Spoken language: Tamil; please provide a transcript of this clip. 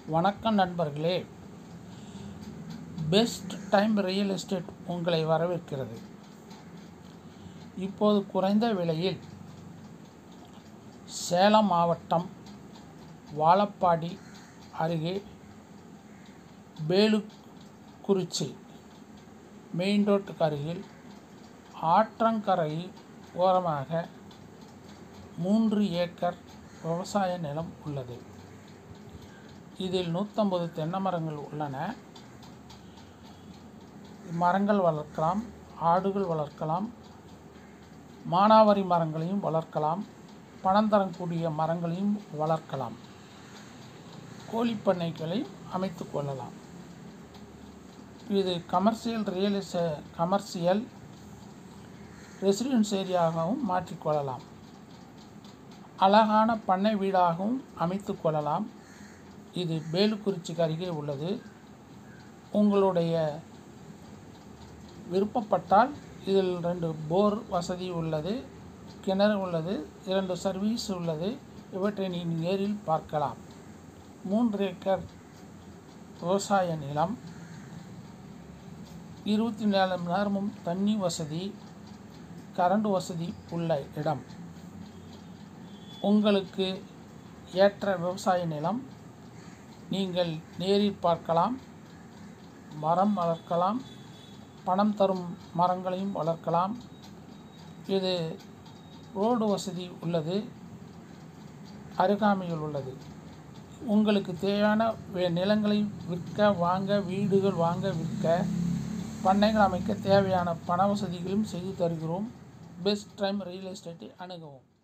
வணக்கம் நண்பர்களே பெஸ்ட் டைம் ரியல் எஸ்டேட் உங்களை வரவேற்கிறது இப்போது குறைந்த விலையில் சேலம் மாவட்டம் வாழப்பாடி அருகே பேலுக்குறிச்சி மெயின் ரோட்டுக்கு அருகில் ஆற்றங்கரை ஓரமாக மூன்று ஏக்கர் விவசாய நிலம் உள்ளது இதில் நூற்றம்பது தென்னை மரங்கள் உள்ளன மரங்கள் வளர்க்கலாம் ஆடுகள் வளர்க்கலாம் மானாவாரி மரங்களையும் வளர்க்கலாம் பணம் தரக்கூடிய மரங்களையும் வளர்க்கலாம் கோழிப்பண்ணைகளையும் அமைத்து கொள்ளலாம் இது கமர்ஷியல் ரியல் கமர்ஷியல் ரெசிடென்ஸ் ஏரியாகவும் மாற்றிக்கொள்ளலாம் அழகான பண்ணை வீடாகவும் அமைத்து கொள்ளலாம் இது பேலுக்குறிச்சிக்கு அருகே உள்ளது உங்களுடைய விருப்பப்பட்டால் இதில் ரெண்டு போர் வசதி உள்ளது கிணறு உள்ளது இரண்டு சர்வீஸ் உள்ளது இவற்றை நீ நேரில் பார்க்கலாம் மூன்று ஏக்கர் விவசாய நிலம் இருபத்தி நாலு மணி நேரமும் தண்ணி வசதி கரண்ட் வசதி உள்ள இடம் உங்களுக்கு ஏற்ற விவசாய நிலம் நீங்கள் நேரில் பார்க்கலாம் மரம் வளர்க்கலாம் பணம் தரும் மரங்களையும் வளர்க்கலாம் இது ரோடு வசதி உள்ளது அருகாமையில் உள்ளது உங்களுக்கு தேவையான வே- நிலங்களை விற்க வாங்க வீடுகள் வாங்க விற்க பண்ணைகள் அமைக்க தேவையான பண வசதிகளும் செய்து தருகிறோம் பெஸ்ட் டைம் ரியல் எஸ்டேட்டை அணுகவும்